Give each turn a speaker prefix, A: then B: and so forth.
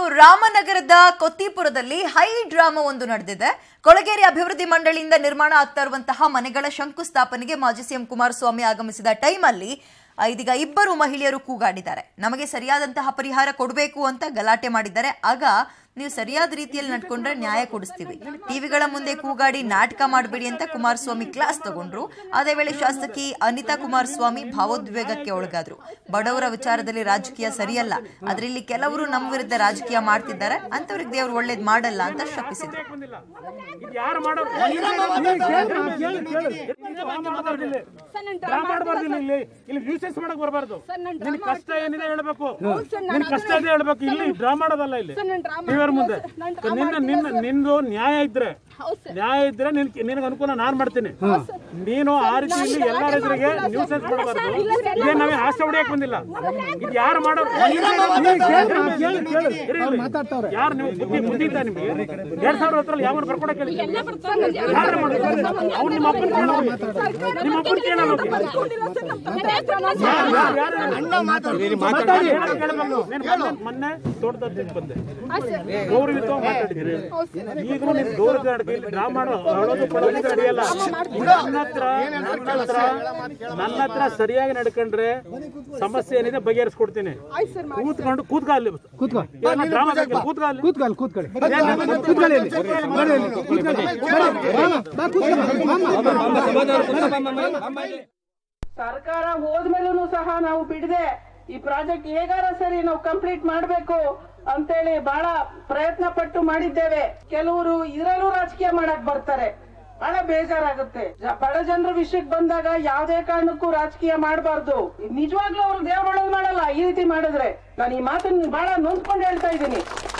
A: ರಾಮನಗರದ ಕೊತ್ತಿಪುರದಲ್ಲಿ high drama ಒಂದು ನಡೆದಿದೆ ಕೊಳಗೇರಿ ಅಭಿವೃದ್ಧಿ ಮಂಡಳಿಯಿಂದ ನಿರ್ಮಾಣ ಆಗ್ತಾ ಇರುವಂತಹ ಮನೆಗಳ ಶಂಕುಸ್ಥಾಪನೆಗೆ ಮಾಜಿ ಸಿಎಂ ಕುಮಾರಸ್ವಾಮಿ ಆಗಮಿಸಿದ ಟೈಮಲ್ಲಿ ಆ, ಇದೀಗ ಇಬ್ಬರು ಮಹಿಳೆಯರು ಕೂಗಾಡಿದ್ದಾರೆ ನಮಗೆ ಸರಿಯಾದಂತಹ ಪರಿಹಾರ ಕೊಡಬೇಕು ಅಂತ ಗಲಾಟೆ ಮಾಡಿದ್ದಾರೆ ಆಗ ನೀವು ಸರಿಯಾದ ರೀತಿಯಲ್ಲಿ ನಡ್ಕೊಂಡ್ರೆ ನ್ಯಾಯ ಕೊಡಿಸ್ತೀವಿ ಟಿವಿಗಳ ಮುಂದೆ ಕೂಗಾಡಿ ನಾಟಕ ಮಾಡಬೇಡಿ ಅಂತ ಕುಮಾರಸ್ವಾಮಿ ಕ್ಲಾಸ್ ತಗೊಂಡ್ರು ಅದೇ ವೇಳೆ ಶಾಸಕಿ ಅನಿತಾ ಕುಮಾರಸ್ವಾಮಿ ಭಾವೋದ್ವೇಗಕ್ಕೆ ಒಳಗಾದ್ರು ಬಡವರ ವಿಚಾರದಲ್ಲಿ ರಾಜಕೀಯ ಸರಿಯಲ್ಲ ಆದ್ರೆ ಇಲ್ಲಿ ಕೆಲವರು ನಮ್ಮ ವಿರುದ್ಧ ರಾಜಕೀಯ ಮಾಡ್ತಿದ್ದಾರೆ ಅಂತವ್ರಿಗೆ ದೇವ್ರು ಒಳ್ಳೇದ್ ಮಾಡಲ್ಲ ಅಂತ ಶಪಿಸಿದ್ರು
B: ಬಂದಿಲ್ಲ ಇದು ಯಾರು ಮಾಡೋರು ಡ್ರಾ ಮಾಡಬಾರ್ದು ಇಲ್ಲಿ ಇಲ್ಲಿ ನ್ಯೂಸೆನ್ಸ್ ಮಾಡಕ್ ಬರಬಾರ್ದು ನಿನ್ ಕಷ್ಟ ಏನಿದೆ ಹೇಳ್ಬೇಕು ನಿನ್ ಕಷ್ಟ ಇದೆ ಹೇಳ್ಬೇಕು ಇಲ್ಲಿ ಡ್ರಾ ಮಾಡೋದಲ್ಲ ಇಲ್ಲಿ ಟಿವಿಯವ್ರ ಮುಂದೆ ನಿನ್ನ ನಿನ್ನ ನಿಂದು ನ್ಯಾಯ ಇದ್ರೆ ನ್ಯಾಯ ಇದ್ರೆ ನಿನ್ ನಿನಗೆ ಅನುಕೂಲ ನಾನ್ ಮಾಡ್ತೀನಿ ನೀನು ಆ ರೀತಿ ಇಲ್ಲಿ ಎಲ್ಲರ ಎದುರಿಗೆ ನ್ಯೂಸೆನ್ಸ್ ಮಾಡಬಾರ್ದು ಇದೇ ನಾವೇ ಆಸೆ ಹೊಡಿಯಕ್ ಬಂದಿಲ್ಲ ಇದು ಯಾರು ಮಾಡೋರು ಯಾರು ನೀವು ಬುದ್ಧಿ ಬುದ್ಧಿ ಇದ್ದ ನಿಮ್ಗೆ ಎರಡ್ ಸಾವಿರ ಹತ್ರ ಯಾವ ಬರ್ಕೊಡಕ್ಕೆ ಹೇಳಿ ಯಾರು ಮಾಡೋದು ಅವ್ರು ನಿಮ್ಮ ಅಪ್ಪನ ಕೇಳೋದು ನಿಮ್ಮ ಅಪ್ಪನ ಕೇಳೋದು ಮೊನ್ನೆ ತೋಟದಲ್ಲಿ ಬಂದೆ ಗೌರವಿತ ಮಾತಾಡಿದ್ರಿ ಈಗಲೂ ನೀವು ಗೌರವ ಡ್ರಾ ಮಾಡೋ ಅಳೋದು ಪಡೋದು ನಡೆಯಲ್ಲ ನನ್ನ ಹತ್ರ ನನ್ನ ಹತ್ರ ನನ್ನ ಹತ್ರ ಸರಿಯಾಗಿ ನಡ್ಕೊಂಡ್ರೆ ಸಮಸ್ಯೆ ಏನಿದೆ ಬಗೆಹರಿಸ್ಕೊಡ್ತೀನಿ ಕೂತ್ಕೊಂಡು ಕೂತ್ಕ ಅಲ್ಲಿ
C: ಕೂತ್ಕೋ
B: ಡ್ರಾಮಾ ಕೂತ್ಕ ಅಲ್ಲಿ
C: ಕೂತ್ಕೊಳ್ಳಿ ಕೂತ್ಕೊಳ್ಳಿ ಕೂತ್ಕೊಳ್ಳಿ ಇಲ್ಲಿ. ನೋಡಿ ಇಲ್ಲಿ. ಕೂತ್ಕೊಳ್ಳಿ. ಬಾ, ಬಾ, ಕೂತ್ಕೊಳ್ಳಿ.
D: ಸರ್ಕಾರ ಹೋದ್ಮೇಲೂ ಸಹ ನಾವು ಬಿಡದೆ ಈ ಪ್ರಾಜೆಕ್ಟ್ ಹೇಗಾರ ಸರಿ ನಾವು ಕಂಪ್ಲೀಟ್ ಮಾಡಬೇಕು ಅಂತೇಳಿ ಬಹಳ ಪ್ರಯತ್ನ ಪಟ್ಟು ಮಾಡಿದ್ದೇವೆ ಕೆಲವರು ಇದರಲ್ಲೂ ರಾಜಕೀಯ ಮಾಡಕ್ ಬರ್ತಾರೆ ಬಹಳ ಬೇಜಾರಾಗುತ್ತೆ ಜ- ಬಡ ಜನರ ವಿಷಯಕ್ಕೆ ಬಂದಾಗ ಯಾವುದೇ ಕಾರಣಕ್ಕೂ ರಾಜಕೀಯ ಮಾಡಬಾರ್ದು ನಿಜವಾಗ್ಲೂ ಅವ್ರು ದೇವ್ರ ಒಳ್ಳೇದ್ ಮಾಡಲ್ಲ ಈ ರೀತಿ ಮಾಡಿದ್ರೆ ನಾನು ಈ ಮಾತನ್ನ ಬಹಳ ನೊಂದ್ಕೊಂಡು ಹೇಳ್ತಾ ಇದ್ದೀನಿ